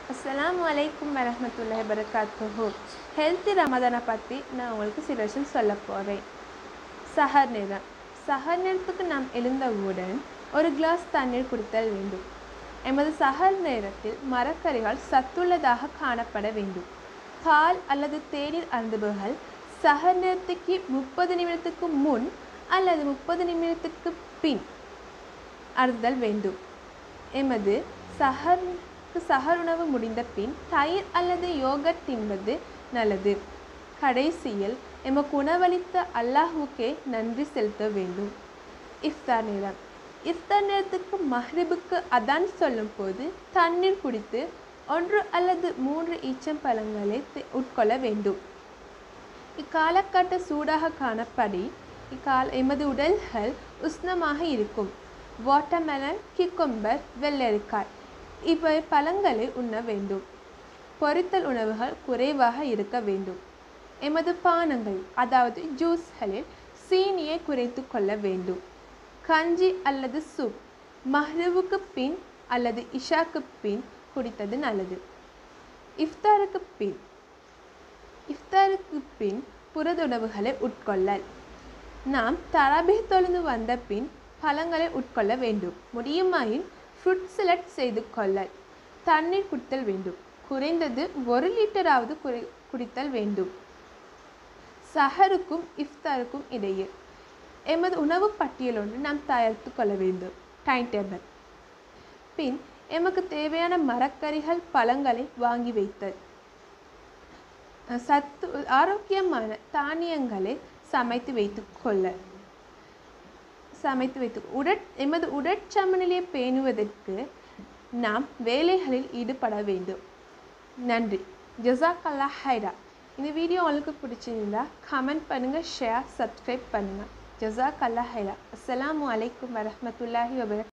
அஸ்ஸலாமு அலைக்கும் வரஹ்மத்துல்லாஹி வரகாத்துஹு ஹெல்த்தி ரமதானை பற்றி நான் உங்களுக்கு சில விஷயம் சொல்ல போகிறேன் சஹர் நேரம் சஹர் நேரத்துக்கு நாம் எழுந்தவுடன் ஒரு கிளாஸ் தண்ணீர் குடித்தல் வேண்டும் எமது சஹர் நேரத்தில் மரக்கறிகள் சத்துள்ளதாக காணப்பட வேண்டும் பால் அல்லது தேநீர் அருந்துபவர்கள் சஹர் நேரத்துக்கு முப்பது நிமிடத்துக்கு முன் அல்லது முப்பது நிமிடத்துக்கு பின் அருந்தல் வேண்டும் எமது சஹருக்கு சஹர் உணவு முடிந்த பின் தயிர் அல்லது யோகட் தின்பது நல்லது கடைசியில் எமக்கு உணவளித்த அல்லாஹுக்கே நன்றி செலுத்த வேண்டும் இஃப்தார் நேரம் இஃப்தார் நேரத்துக்கு மஹ்ரிபுக்கு அதான் சொல்லும் போது தண்ணீர் குடித்து ஒன்று அல்லது மூன்று ஈச்சம்பழங்களை தி- உட்கொள்ள வேண்டும் இக்காலகட்ட சூடாக காணப்படி இக்கால எமது உடல்கள் உஷ்ணமாக இருக்கும் வாட்டர்மெலன் கிக்கொம்பர் வெள்ளரிக்காய் இவை பழங்களை உண்ண வேண்டும் பொரித்தல் உணவுகள் குறைவாக இருக்க வேண்டும் எமது பானங்கள் அதாவது ஜூஸ்களில் சீனியை குறைத்து கொள்ள வேண்டும் கஞ்சி அல்லது சூப் மஹ்ரிவுக்கு பின் அல்லது இஷாக்கு பின் குடித்தது நல்லது இஃப்தாருக்கு பின் இஃப்தாருக்கு பின் புரதுணவுகளை உட்கொள்ளல் நாம் தராபி தொழுந்து வந்த பின் பழங்களை உட்கொள்ள வேண்டும் முடியுமாயின் ஃப்ரூட் சலட் செய்து கொள்ளல் தண்ணீர் குடித்தல் வேண்டும் குறைந்தது ஒரு லிட்டராவது குறை குடித்தல் வேண்டும் சஹருக்கும் இஃப்தாருக்கும் இடையே எமது உணவு பட்டியல் ஒன்று நாம் தயாரித்து கொள்ள வேண்டும் டைம் டேபிள் பின் எமக்கு தேவையான மரக்கறிகள் பழங்களை வாங்கி வைத்தல் சத்து ஆரோக்கியமான தானியங்களை சமைத்து வைத்துக் கொள்ள சமைத்து வைத்து உடற் எமது உடற்சமநிலையை பேணுவதற்கு நாம் வேலைகளில் ஈடுபட வேண்டும் நன்றி ஜசாக்கல்லா ஹைரா இந்த வீடியோ உங்களுக்கு பிடிச்சிருந்தா கமெண்ட் பண்ணுங்கள் ஷேர் சப்ஸ்கிரைப் பண்ணுங்கள் ஜசாக் அல்லா ஹைரா அஸ்ஸலாமு அலைக்கும் வரஹ்மத்துல்லாஹி வபரக்